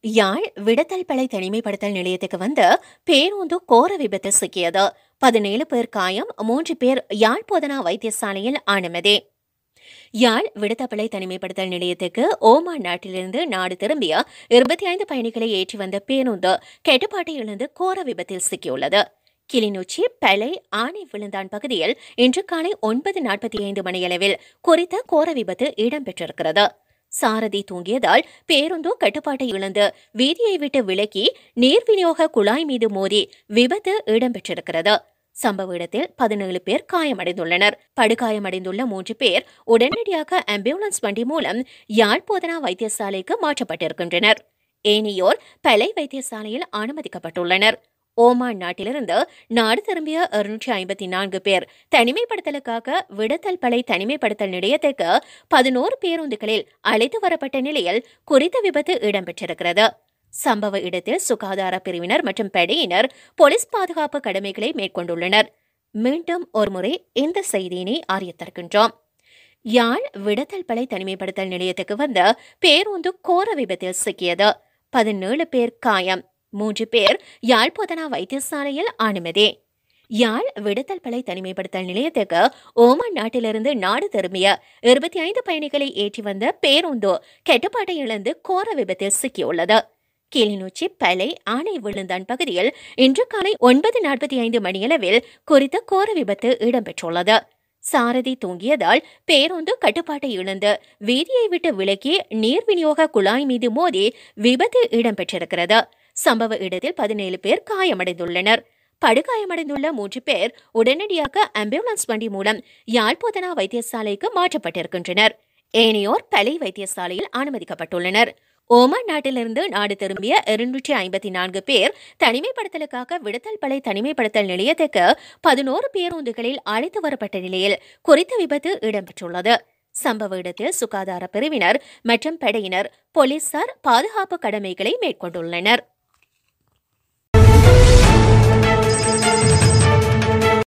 யாழ் விடத்தல் பளை தனிமைப்படுத்தல் நிலையத்துக்கு வந்த பேருந்து கோர விபத்தில் சிக்கியது பதினேழு பேர் காயம் மூன்று பேர் யாழ் போதனா வைத்தியசாலையில் அனுமதி யாழ் விடுதப்பளை தனிமைப்படுத்தல் நிலையத்துக்கு ஓமான் நாட்டிலிருந்து நாடு திரும்பிய இருபத்தி ஐந்து பயணிகளை ஏற்றி வந்த பேருந்து கெட்டுப்பாட்டை இழந்து கோர விபத்தில் சிக்கியுள்ளது கிளிநொச்சி பளை ஆணை விழுந்தான் பகுதியில் இன்று காலை ஒன்பது நாற்பத்தி ஐந்து மணியளவில் குறித்த கோர விபத்து இடம்பெற்றிருக்கிறது சாரதி தூங்கியதால் பேருந்து கட்டுப்பாட்டை இழந்து வீதியை விட்டு விலக்கி நீர் விநியோக குழாய் மீது மோதி விபத்து இடம்பெற்றிருக்கிறது சம்பவ இடத்தில் பதினேழு பேர் காயமடைந்துள்ளனர் படுகாயமடைந்துள்ள மூன்று பேர் உடனடியாக ஆம்புலன்ஸ் வண்டி மூலம் யாழ் போதனா வைத்தியசாலைக்கு மாற்றப்பட்டிருக்கின்றனர் ஏனையோர் பலை வைத்தியசாலையில் அனுமதிக்கப்பட்டுள்ளனர் ஓமான் நாட்டிலிருந்து நாடு திரும்பிய இருநூற்றி ஐம்பத்தி நான்கு பேர் தனிமைப்படுத்தலுக்காக விடுதல் பலை தனிமைப்படுத்தல் நிலையத்திற்கு பதினோரு பேருந்துகளில் அழைத்து வரப்பட்ட நிலையில் குறித்த விபத்து இடம்பெற்றிருக்கிறது சம்பவ இடத்தில் சுகாதார பிரிவினர் மற்றும் படையினர் போலீஸ் பாதுகாப்பு கடமைகளை மேற்கொண்டுள்ளனர் மீண்டும் ஒருமுறை இந்த செய்தியினை அறியத்தருக்கின்றோம் யாழ் விடத்தல் பலை தனிமைப்படுத்தல் நிலையத்துக்கு வந்த பேருந்து கோர விபத்தில் சிக்கியது பதினேழு பேர் காயம் மூன்று பேர் யாழ் போதனா வைத்தியசாலையில் அனுமதி யாழ் விடுதல் பலை தனிமைப்படுத்தல் நிலையத்துக்கு ஓமான் நாட்டிலிருந்து நாடு திரும்பிய இருபத்தி ஐந்து பயணிகளை ஏற்றி வந்த பேருந்து கெட்டுப்பாட்டை இழந்து கோர விபத்தில் சிக்கியுள்ளது கிளிநொச்சி பலை ஆணை விழுந்தான் பகுதியில் இன்று காலை ஒன்பது நாற்பத்தி ஐந்து மணியளவில் குறித்த கோர விபத்து இடம்பெற்றுள்ளது சாரதி தூங்கியதால் பேருந்து கட்டுப்பாட்டை இழந்து வீதியை விட்டு விலக்கி நீர் விநியோக குழாய் மீது மோதி விபத்து இடம்பெற்றிருக்கிறது சம்பவ இடத்தில் பதினேழு பேர் காயமடைந்துள்ளனர் படுகாயமடைந்துள்ள மூன்று பேர் உடனடியாக ஆம்புலன்ஸ் வண்டி மூலம் யாழ்போதனா வைத்தியசாலைக்கு மாற்றப்பட்டிருக்கின்றனர் ஏனையோர் பலை வைத்தியசாலையில் அனுமதிக்கப்பட்டுள்ளனர் ஓமான் நாட்டிலிருந்து நாடு திரும்பிய இருநூற்றி ஐம்பத்தி நான்கு பேர் தனிமைப்படுத்தலுக்காக விடுதல் பலை தனிமைப்படுத்தல் நிலையத்துக்கு பதினோரு பேருந்துகளில் அழைத்து வரப்பட்ட நிலையில் குறித்த விபத்து இடம்பெற்றுள்ளது சம்பவ இடத்தில் சுகாதார பிரிவினர் மற்றும் படையினர் போலீசார் பாதுகாப்பு கடமைகளை மேற்கொண்டுள்ளனர்